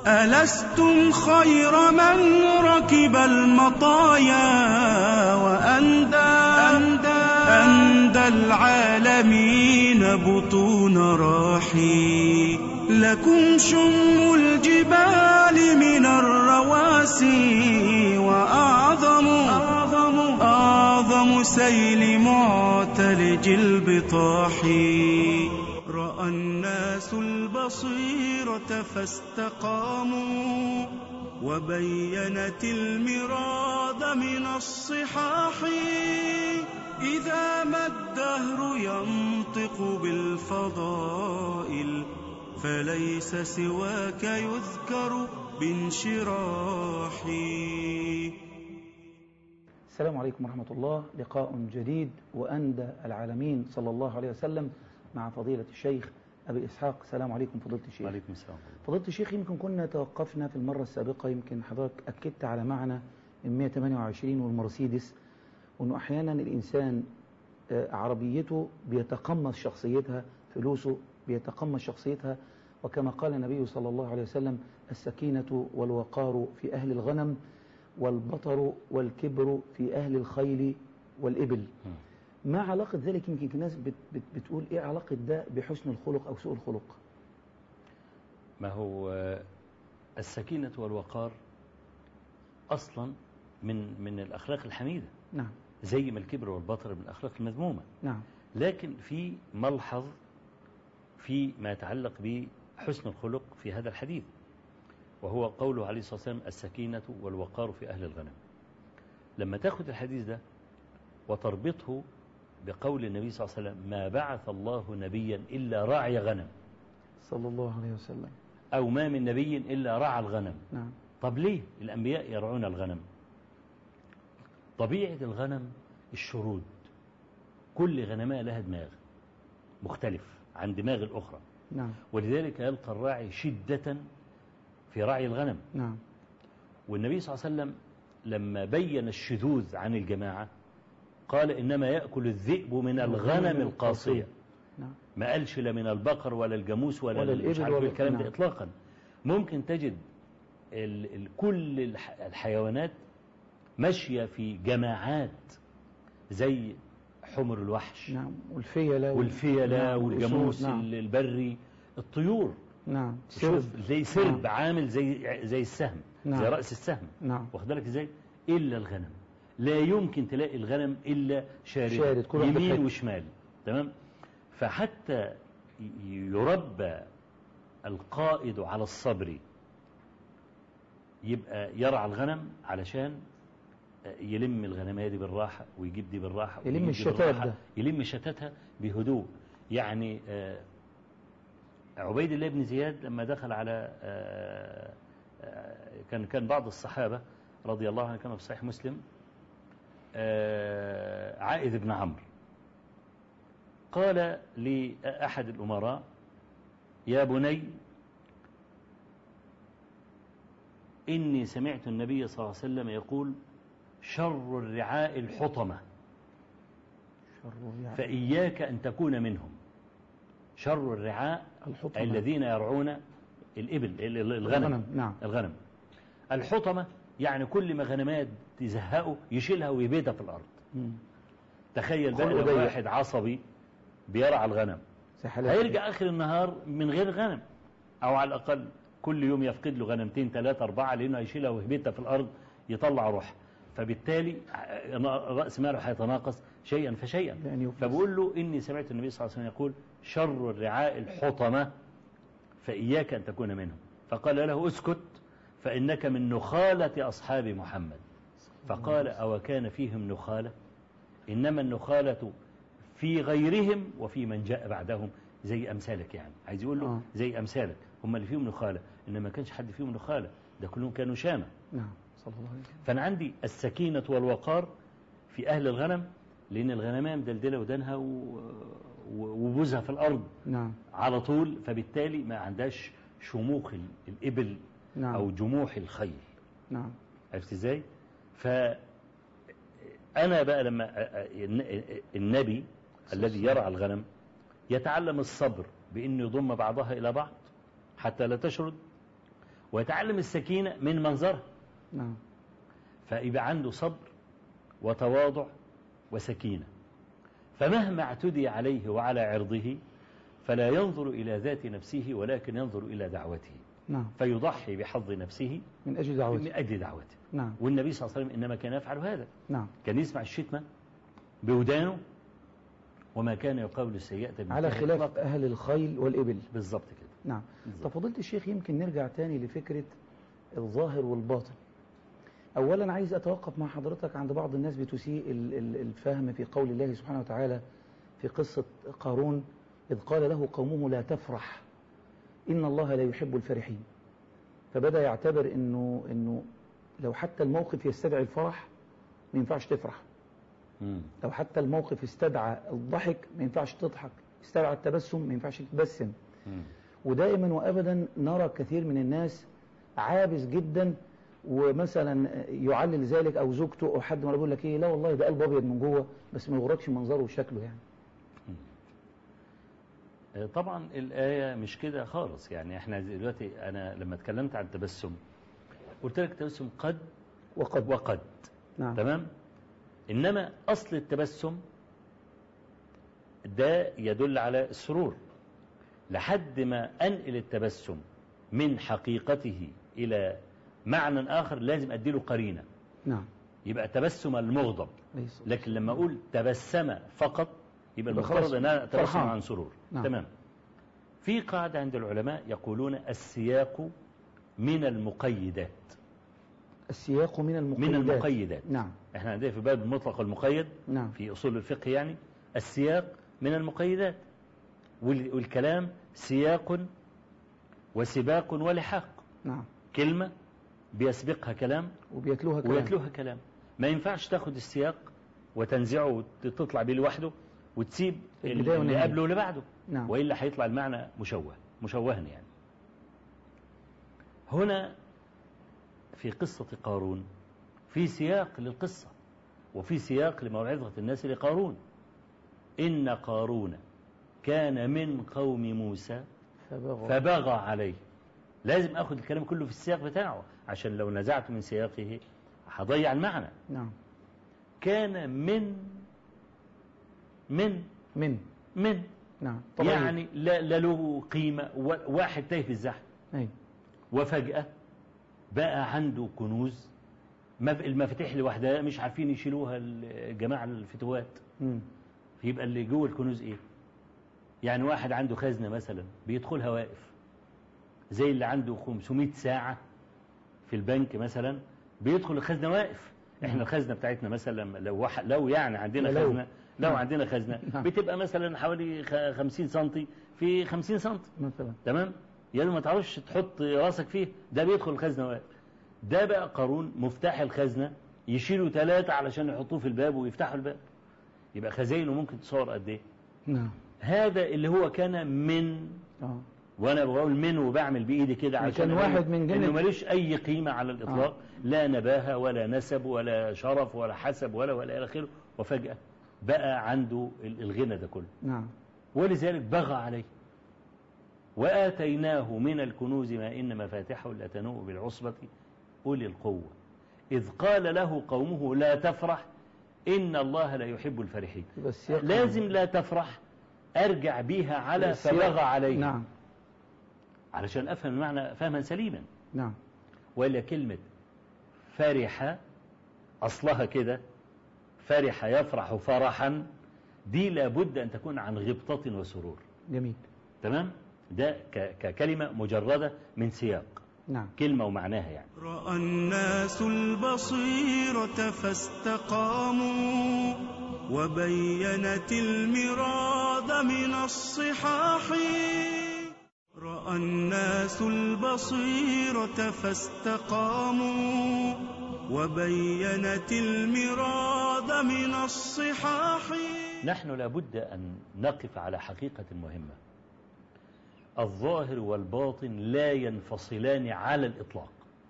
ألستم خير من ركب المطايا وأندى أندى, أندى العالمين بطون راحي لكم شم الجبال من الرواسي وأعظم أعظم, أعظم سيل معتلج البطاح رأى الناس البصيرة فاستقاموا وبينت المراد من الصحاح إذا ما الدهر ينطق بالفضائل فليس سواك يذكر بانشراحي السلام عليكم ورحمة الله لقاء جديد وأندى العالمين صلى الله عليه وسلم مع فضيلة الشيخ أبي إسحاق السلام عليكم فضيلة الشيخ وعليكم السلام فضيلة الشيخ يمكن كنا توقفنا في المرة السابقة يمكن حضرتك أكدت على معنى ال 128 والمرسيدس وأنه أحيانا الإنسان عربيته بيتقمص شخصيتها فلوسه بيتقمص شخصيتها وكما قال النبي صلى الله عليه وسلم السكينة والوقار في أهل الغنم والبطر والكبر في أهل الخيل والإبل ما علاقة ذلك يمكن الناس بت بت بتقول إيه علاقة ده بحسن الخلق أو سوء الخلق ما هو السكينة والوقار أصلا من من الأخلاق الحميدة نعم زي ما الكبر والبطر من الأخلاق المذمومة نعم لكن في ملحظ في ما يتعلق بحسن الخلق في هذا الحديث وهو قوله عليه الصلاة والسلام السكينة والوقار في أهل الغنم لما تاخد الحديث ده وتربطه بقول النبي صلى الله عليه وسلم ما بعث الله نبيا إلا راعي غنم صلى الله عليه وسلم أو ما من نبي إلا رعى الغنم نعم طب ليه الأنبياء يرعون الغنم طبيعة الغنم الشرود كل غنماء لها دماغ مختلف عن دماغ الأخرى نعم ولذلك يلقى الراعي شدة في رعي الغنم نعم والنبي صلى الله عليه وسلم لما بين الشذوذ عن الجماعة قال إنما يأكل الذئب من الغنم القاصية نعم ما قالش لا من البقر ولا الجاموس ولا, ولا مش الإبل عارف ولا- الكلام ده نعم. إطلاقا ممكن تجد ال ال كل الح الحيوانات ماشية في جماعات زي حمر الوحش نعم والفيلة وال- والفيلة نعم، والجاموس والأسود، نعم البري الطيور نعم شوف سرب. زي سرب نعم. عامل زي زي السهم نعم. زي رأس السهم نعم واخد بالك ازاي الا الغنم لا يمكن تلاقي الغنم الا شارد, شارد، كل واحد يمين بحتة. وشمال تمام فحتى ي- يربى القائد على الصبر يبقى يرعى الغنم علشان يلم الغنمية دي بالراحة ويجيب دي بالراحة يلم ويجيب دي الشتات بالراحة. ده. يلم شتاتها بهدوء يعني آه، عبيد الله بن زياد لما دخل على آه، آه، كان كان بعض الصحابة رضي الله عنهم كما في صحيح مسلم آه، عائذ بن عمرو قال لأحد الأمراء يا بني إني سمعت النبي صلى الله عليه وسلم يقول شر الرعاء الحطمة شر يعني فإياك أن تكون منهم شر الرعاء الحطمة. الذين يرعون الإبل ال- ال- الغنم الغنم، نعم. الغنم الحطمة يعني كل ما غنمات تزهقه يشيلها ويبيتها في الأرض مم. تخيل بقى خلقه لو ضيق. واحد عصبي بيرعى الغنم زي حالات هيرجع آخر النهار من غير غنم أو على الأقل كل يوم يفقد له غنمتين ثلاثة أربعة لأنه هيشيلها ويهبطها في الأرض يطلع روح فبالتالي رأس ماله هيتناقص شيئا فشيئا يعني يفلس. فبقول له إني سمعت النبي صلى الله عليه وسلم يقول شر الرعاء الحطمة فإياك أن تكون منهم فقال له اسكت فإنك من نخالة أصحاب محمد فقال أو كان فيهم نخالة إنما النخالة في غيرهم وفي من جاء بعدهم زي أمثالك يعني عايز يقول له آه. زي أمثالك هم اللي فيهم نخالة إنما ما كانش حد فيهم نخالة ده كلهم كانوا شامة نعم صلى الله عليه وسلم فأنا عندي السكينة والوقار في أهل الغنم لأن الغنمية مدلدلة ودانها و- و- وبوزها في الأرض نعم على طول فبالتالي ما عندهاش شموخ ال- الإبل نعم. أو جموح الخيل نعم عرفت ازاي فأنا بقى لما أ- أ- النبي الذي يرعى الغنم يتعلم الصبر بأن يضم بعضها إلى بعض حتى لا تشرد ويتعلم السكينة من منظرها نعم فيبقى عنده صبر وتواضع وسكينة فمهما اعتدي عليه وعلى عرضه فلا ينظر إلى ذات نفسه ولكن ينظر إلى دعوته نعم فيضحي بحظ نفسه من أجل من دعوته أجل دعوته نعم والنبي صلى الله عليه وسلم إنما كان يفعل هذا نعم كان يسمع الشتمة بودانه وما كان يقابل السيئة بمثله على خلاف إطلاقاً. أهل الخيل والإبل بالظبط كده نعم بالظبط. طب فضيلة الشيخ يمكن نرجع تاني لفكرة الظاهر والباطن أولا عايز أتوقف مع حضرتك عند بعض الناس بتسيء ال- ال- الفهم في قول الله سبحانه وتعالى في قصة قارون إذ قال له قومه لا تفرح إن الله لا يحب الفرحين فبدأ يعتبر إنه إنه لو حتى الموقف يستدعي الفرح ما ينفعش تفرح مم. لو حتى الموقف استدعى الضحك ما ينفعش تضحك استدعى التبسم ما ينفعش تتبسم مم. ودائما وابدا نرى كثير من الناس عابس جدا ومثلا يعلل ذلك او زوجته او حد ما بيقول لك ايه لا والله ده قلب ابيض من جوه بس ما يغركش منظره وشكله يعني آه، طبعا الآية مش كده خالص يعني احنا دلوقتي أنا لما اتكلمت عن التبسم قلت لك التبسم قد وقد وقد نعم تمام إنما أصل التبسم ده يدل على السرور لحد ما أنقل التبسم من حقيقته إلى معنى آخر لازم أديله قرينة نعم يبقى تبسم المغضب ليس لكن لما أقول تبسم فقط يبقى يبقى المفترض خلاص أن أنا أتبسم فرحان. عن سرور نعم. تمام في قاعدة عند العلماء يقولون السياق من المقيدات السياق من المقيدات من المقيدات نعم احنا عندنا في باب المطلق والمقيد نعم في أصول الفقه يعني السياق من المقيدات وال- والكلام سياق وسباق ولحاق نعم كلمة بيسبقها كلام وبيتلوها كلام ويتلوها كلام ما ينفعش تاخد السياق وتنزعه وتطلع بيه لوحده وتسيب البداية اللي والنهاية. قبله واللي بعده نعم وإلا هيطلع المعنى مشوه مشوها يعني هنا في قصة قارون في سياق للقصة وفي سياق لموعظة الناس لقارون إن قارون كان من قوم موسى فبغى فبغى عليه لازم أخذ الكلام كله في السياق بتاعه عشان لو نزعت من سياقه هضيع المعنى نعم كان من من من من نعم طبعا يعني لا, لا له قيمة و- واحد تايه في الزحف أي. وفجأة بقى عنده كنوز مف- المفاتيح لوحدها مش عارفين يشيلوها الجماعة الفتوات مم. يبقى اللي جوه الكنوز ايه يعني واحد عنده خزنة مثلا بيدخلها واقف زي اللي عنده 500 ساعة في البنك مثلا بيدخل الخزنة واقف احنا الخزنة بتاعتنا مثلا لو واحد لو يعني عندنا لو. خزنة لو نعم. عندنا خزنة نعم. بتبقى مثلا حوالي خ- 50 سنتي في 50 سنتي مثلا تمام يعني ما تعرفش تحط راسك فيه ده بيدخل الخزنة واقف ده بقى قارون مفتاح الخزنة يشيلوا ثلاثة علشان يحطوه في الباب ويفتحوا الباب يبقى خزاينه ممكن تصور قد ايه نعم هذا اللي هو كان من اه وانا بقول من وبعمل بايدي كده يعني عشان كان أقول واحد من جنة- انه ملوش اي قيمه على الاطلاق آه. لا نباهه ولا نسب ولا شرف ولا حسب ولا ولا الى اخره وفجاه بقى عنده ال- الغنى ده كله نعم ولذلك بغى عليه واتيناه من الكنوز ما ان مفاتحه لتنوء بالعصبه اولي القوه اذ قال له قومه لا تفرح ان الله لا يحب الفرحين يبقى السياق لازم لا تفرح ارجع بيها على السياق- فبغى عليه نعم علشان افهم المعنى فهما سليما نعم ولا كلمة فرح اصلها كده فرح يفرح فرحا دي لابد ان تكون عن غبطة وسرور جميل تمام ده ك- ككلمة مجردة من سياق نعم كلمة ومعناها يعني رأى الناس البصيرة فاستقاموا وبينت المراد من الصحاح رأى الناس البصيرة فاستقاموا وبينت المراد من الصحاح نحن لابد أن نقف على حقيقة مهمة الظاهر والباطن لا ينفصلان على الإطلاق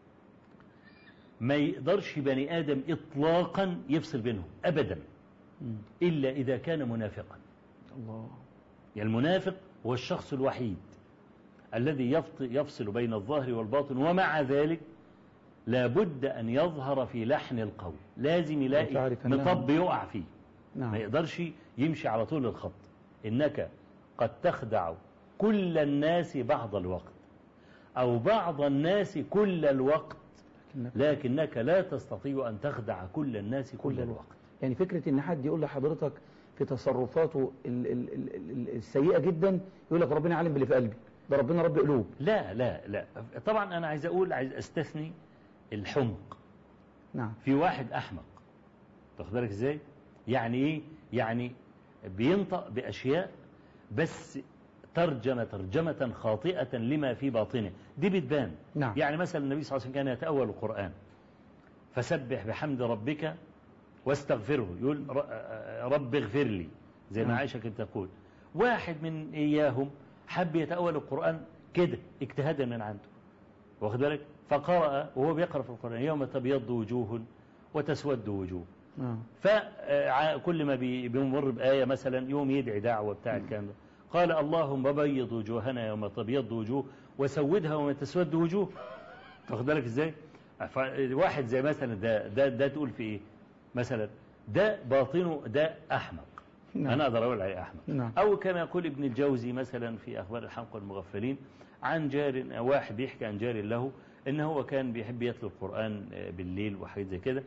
ما يقدرش بني آدم إطلاقا يفصل بينهم أبدا مم. إلا إذا كان منافقا الله يعني المنافق هو الشخص الوحيد الذي يفط- يفصل بين الظاهر والباطن ومع ذلك لابد أن يظهر في لحن القول لازم يلاقي وتعرف أنه- مطب يقع فيه ما نعم يقدرش يمشي على طول الخط إنك قد تخدع كل الناس بعض الوقت أو بعض الناس كل الوقت لكنك- لكنك لا تستطيع أن تخدع كل الناس كل كل الوقت يعني فكرة ان حد يقول لحضرتك في تصرفاته ال- ال- ال- ال- السيئة جدا يقول لك ربنا عالم باللي في قلبي ده ربنا رب قلوب لا لا لا طبعا أنا عايز أقول عايز أستثني الحمق نعم في واحد أحمق تاخد بالك إزاي يعني إيه يعني بينطق بأشياء بس ترجمة ترجمة خاطئة لما في باطنه دي بتبان نعم. يعني مثلا النبي صلى الله عليه وسلم كان يتأول القرآن فسبح بحمد ربك واستغفره يقول ر- رب اغفر لي زي ما نعم. عائشة كانت تقول واحد من إياهم حب يتأول القرآن كده اجتهادا من عنده واخد بالك فقرأ وهو بيقرأ في القرآن يوم تبيض وجوه وتسود وجوه نعم فكل ما بي- بيمر بآية مثلا يوم يدعي دعوة بتاع الكلام ده قال اللهم بيض وجوهنا يوم تبيض وجوه وسودها يوم تسود وجوه تاخد بالك ازاي واحد زي مثلا ده ده ده تقول في ايه مثلا ده باطنه ده احمق نعم. انا اقدر اقول عليه احمق نعم. او كما يقول ابن الجوزي مثلا في اخبار الحمقى المغفلين عن جار واحد بيحكي عن جار له ان هو كان بيحب يتلو القران بالليل وحاجات زي كده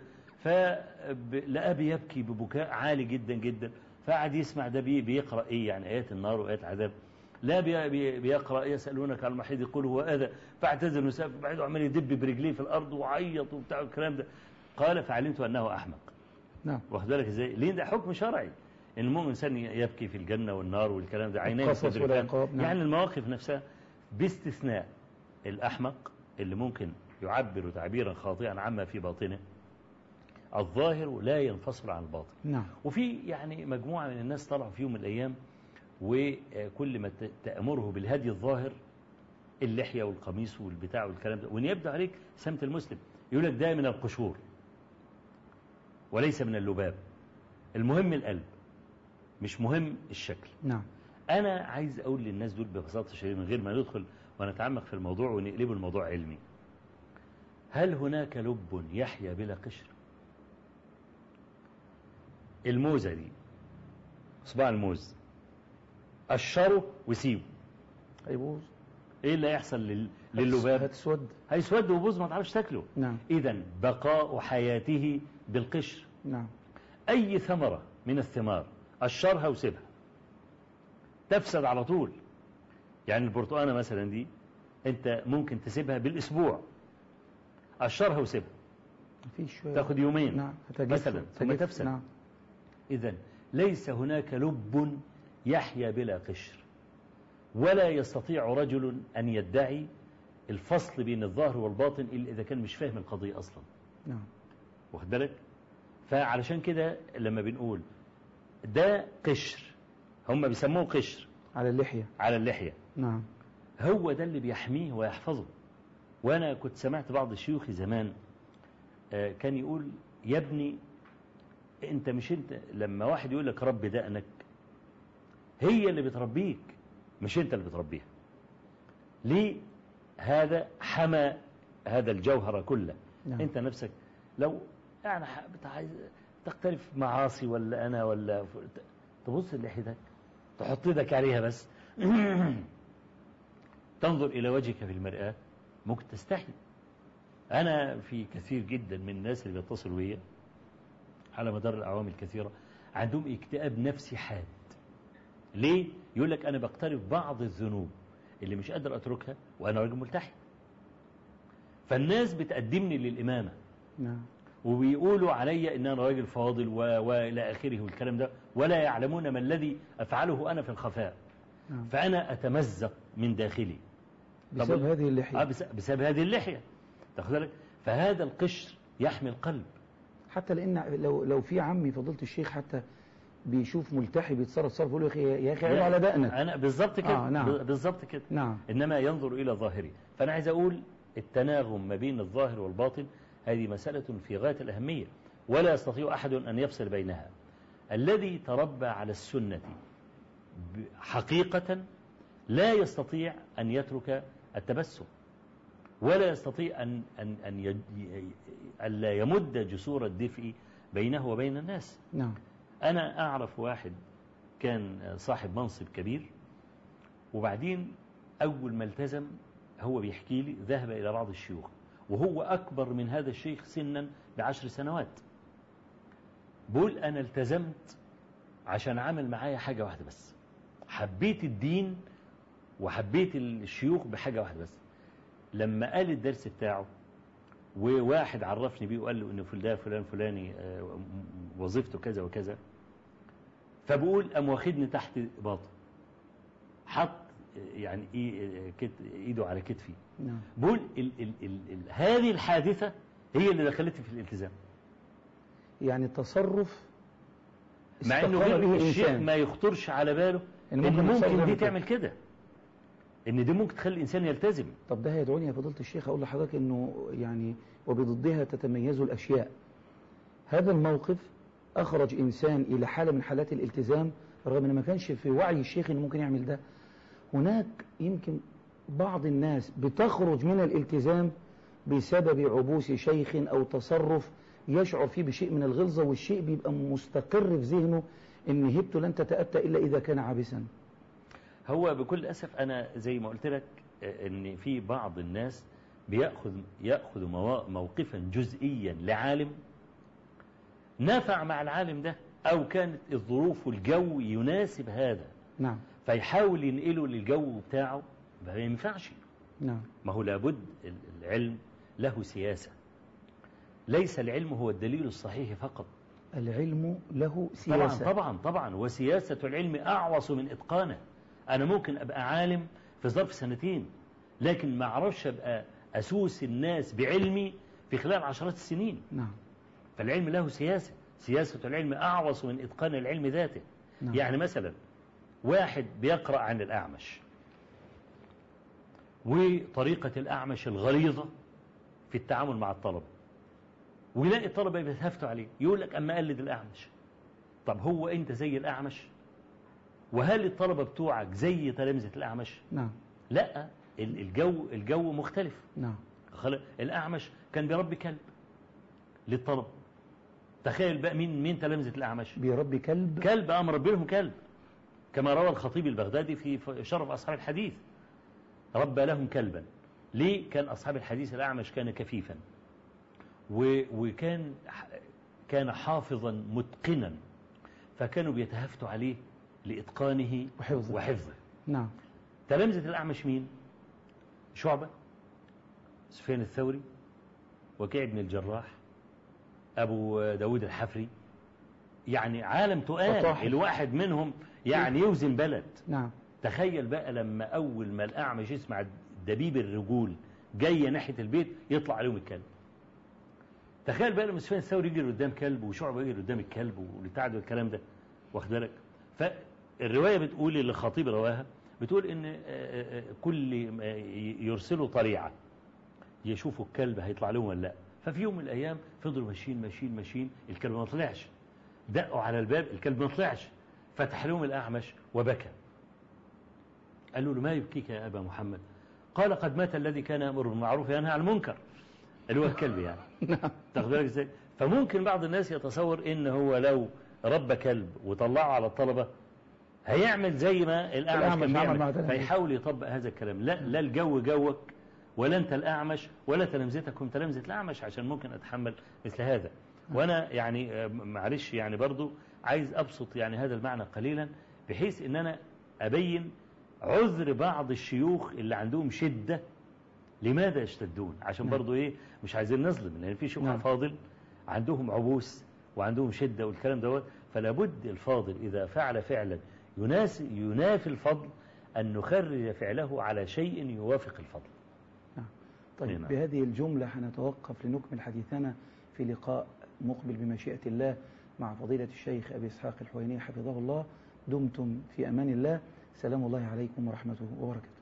فلقاه بيبكي ببكاء عالي جدا جدا فقعد يسمع ده بي- بيقرا ايه يعني ايات النار وايات العذاب لا بي بي بيقرا يسالونك عن المحيض يقول هو اذى فاعتزل النساء بعده عمال يدب برجليه في الارض وعيط وبتاع الكلام ده قال فعلمت انه احمق نعم واخد بالك ازاي ليه ده حكم شرعي ان المؤمن انسان يبكي في الجنه والنار والكلام ده عينيه القصص تدركان. والعقاب، نعم. يعني المواقف نفسها باستثناء الاحمق اللي ممكن يعبر تعبيرا خاطئا عما في باطنه الظاهر لا ينفصل عن الباطن نعم وفي يعني مجموعة من الناس طلعوا في يوم من الأيام وكل ما ت- تأمره بالهدي الظاهر اللحية والقميص والبتاع والكلام ده وإن يبدو عليك سمت المسلم يقول لك ده من القشور وليس من اللباب المهم القلب مش مهم الشكل نعم أنا عايز أقول للناس دول ببساطة شديدة من غير ما ندخل ونتعمق في الموضوع ونقلبه الموضوع علمي هل هناك لب يحيا بلا قشر الموزة دي صباع الموز قشره وسيبه هيبوظ ايه اللي هيحصل لل- لللباب هتسود هيسود ويبوظ ما تعرفش تاكله نعم اذا بقاء حياته بالقشر نعم أي ثمرة من الثمار قشرها وسيبها تفسد على طول يعني البرتقانة مثلا دي أنت ممكن تسيبها بالأسبوع قشرها وسيبها مفيش شوية تاخد يومين نعم هتجف مثلا ثم هتجف. تفسد نعم إذا ليس هناك لب يحيا بلا قشر ولا يستطيع رجل أن يدعي الفصل بين الظاهر والباطن إلا إذا كان مش فاهم القضية أصلا نعم واخد بالك فعلشان كده لما بنقول ده قشر هم بيسموه قشر على اللحية على اللحية نعم هو ده اللي بيحميه ويحفظه وانا كنت سمعت بعض شيوخي زمان آه، كان يقول يا ابني انت مش انت لما واحد يقول لك رب دقنك هي اللي بتربيك مش انت اللي بتربيها ليه هذا حمى هذا الجوهر كله نعم. انت نفسك لو يعني ح- بت- عايز تختلف معاصي ولا انا ولا ف- تبص لحيتك تحط ايدك عليها بس تنظر الى وجهك في المرآة ممكن تستحي انا في كثير جدا من الناس اللي بيتصلوا بيا على مدار الاعوام الكثيرة عندهم اكتئاب نفسي حاد ليه يقول لك انا بقترف بعض الذنوب اللي مش قادر اتركها وانا راجل ملتحي فالناس بتقدمني للامامه نعم وبيقولوا علي ان انا راجل فاضل و... والى اخره والكلام ده ولا يعلمون ما الذي افعله انا في الخفاء نعم فانا اتمزق من داخلي بسبب هذه آه اللحية بس- بسبب هذه اللحيه تاخد بالك فهذا القشر يحمي القلب حتى لان لو لو في عمي فضيله الشيخ حتى بيشوف ملتحي بيتصرف تصرف يقول له يا اخي يا اخي عيب على دقنك انا بالظبط كده آه، نعم. ب- بالظبط كده نعم انما ينظر الى ظاهره فانا عايز اقول التناغم ما بين الظاهر والباطن هذه مسألة في غاية الأهمية ولا يستطيع أحد أن يفصل بينها الذي تربى على السنة ب- حقيقة لا يستطيع أن يترك التبسم ولا يستطيع أن أن أن يد- ألا يمد جسور الدفء بينه وبين الناس نعم أنا أعرف واحد كان صاحب منصب كبير وبعدين أول ما التزم هو بيحكي لي ذهب إلى بعض الشيوخ وهو أكبر من هذا الشيخ سنا بعشر سنوات بقول أنا التزمت عشان عمل معايا حاجة واحدة بس حبيت الدين وحبيت الشيوخ بحاجة واحدة بس لما قال الدرس بتاعه وواحد عرفني بيه وقال له ان فلان فلان فلاني آه، وظيفته كذا وكذا فبقول قام واخدني تحت باطه حط آه، يعني إيه- كت- ايده على كتفي نعم بقول ال ال ال ال هذه الحادثة هي اللي دخلتني في الالتزام يعني تصرف مع انه استقام غير به الشيخ إنسان. ما يخطرش على باله إن ان ممكن ممكن, الإنسان دي يعمل كده. تعمل كده ان دي ممكن تخلي الانسان يلتزم طب ده هيدعوني يا فضيلة الشيخ أقول لحضرتك أنه يعني وبضدها تتميز الأشياء هذا الموقف أخرج إنسان إلى حالة من حالات الالتزام رغم أن ما كانش في وعي الشيخ أنه ممكن يعمل ده هناك يمكن بعض الناس بتخرج من الالتزام بسبب عبوس شيخ أو تصرف يشعر فيه بشيء من الغلظة والشيء بيبقى مستقر في ذهنه أن هبته لن تتأتى إلا إذا كان عابسا هو بكل أسف أنا زي ما قلت لك آه، إن في بعض الناس بيأخذ يأخذ موا- موقفا جزئيا لعالم نفع مع العالم ده أو كانت الظروف والجو يناسب هذا نعم فيحاول ينقله للجو بتاعه ما ينفعش نعم ما هو لابد ال- العلم له سياسة ليس العلم هو الدليل الصحيح فقط العلم له طبعا سياسة طبعا طبعا وسياسة العلم أعوص من إتقانه أنا ممكن أبقى عالم في ظرف سنتين لكن ما أعرفش أبقى أسوس الناس بعلمي في خلال عشرات السنين نعم فالعلم له سياسة سياسة العلم أعوص من إتقان العلم ذاته نعم. يعني مثلا واحد بيقرأ عن الأعمش وطريقة الأعمش الغليظة في التعامل مع الطلبة ويلاقي الطلبة بيتهفتوا عليه يقول لك أما قلد الأعمش طب هو أنت زي الأعمش وهل الطلبة بتوعك زي تلامذة الأعمش نعم لا ال- الجو الجو مختلف نعم خل- الأعمش كان بيربي كلب للطلبة تخيل بقى مين مين تلامذة الأعمش بيربي كلب كلب أمر ربي لهم كلب كما روى الخطيب البغدادي في في شرف أصحاب الحديث ربى لهم كلبا ليه كان أصحاب الحديث الأعمش كان كفيفا و- وكان ح- كان حافظا متقنا فكانوا بيتهافتوا عليه لإتقانه وحفظه. وحفظه نعم تلامذة الأعمش مين شعبة سفيان الثوري وكيع بن الجراح أبو داود الحفري يعني عالم تقال فطاحل. الواحد منهم يعني يوزن بلد نعم تخيل بقى لما أول ما الأعمش يسمع دبيب الرجول جاية ناحية البيت يطلع عليهم الكلب تخيل بقى لما سفيان الثوري يجري قدام كلب وشعبة يجري قدام الكلب والبتاع ده والكلام ده واخد بالك فالرواية بتقول اللي الخطيب رواها بتقول ان آه، آه، كل ما يرسلوا طليعة يشوفوا الكلب هيطلع لهم ولا لا ففي يوم من الايام فضلوا ماشيين ماشيين ماشيين الكلب ما طلعش دقوا على الباب الكلب ما طلعش فتح لهم الاعمش وبكى قالوا له ما يبكيك يا ابا محمد قال قد مات الذي كان يامر بالمعروف وينهى عن المنكر اللي هو الكلب يعني تاخد بالك ازاي فممكن بعض الناس يتصور ان هو لو ربى كلب وطلعه على الطلبه هيعمل زي ما الاعمش الأعمش كان عمل مع بيعمل تلاميذه. فيحاول يطبق هذا الكلام لا لا الجو جوك ولا انت الاعمش ولا تلامذتكم تلامذه الاعمش عشان ممكن اتحمل مثل هذا وانا يعني آه، معلش يعني برضو عايز ابسط يعني هذا المعنى قليلا بحيث ان انا ابين عذر بعض الشيوخ اللي عندهم شده لماذا يشتدون عشان نعم. برضو ايه مش عايزين نظلم لان في شيوخ نعم. فاضل عندهم عبوس وعندهم شدة والكلام دوت فلا بد الفاضل إذا فعل فعلا يناس ينافي الفضل أن نخرج فعله على شيء يوافق الفضل طيب نعم. بهذه الجملة هنتوقف لنكمل حديثنا في لقاء مقبل بمشيئة الله مع فضيلة الشيخ أبي إسحاق الحويني حفظه الله دمتم في أمان الله سلام الله عليكم ورحمته وبركاته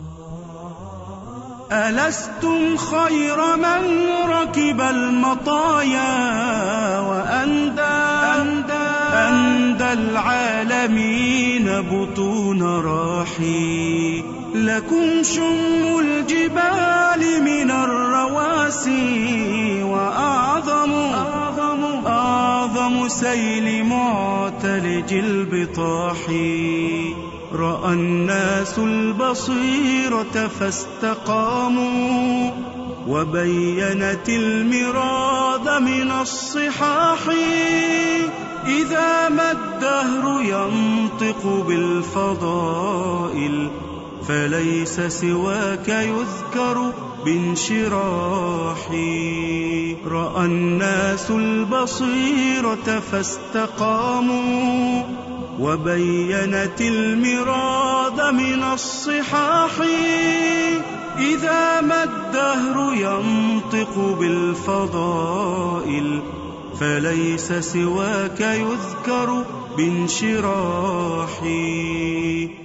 ألستم خير من ركب المطايا وأندى أندى أندى العالمين بطون راحي لكم شم الجبال من الرواسي وأعظم أعظم أعظم سيل معتلج البطاح رأى الناس البصيرة فاستقاموا وبينت المراد من الصحاح إذا ما الدهر ينطق بالفضائل فليس سواك يذكر بانشراح رأى الناس البصيرة فاستقاموا وبينت المراد من الصحاح إذا ما الدهر ينطق بالفضائل فليس سواك يذكر بانشراح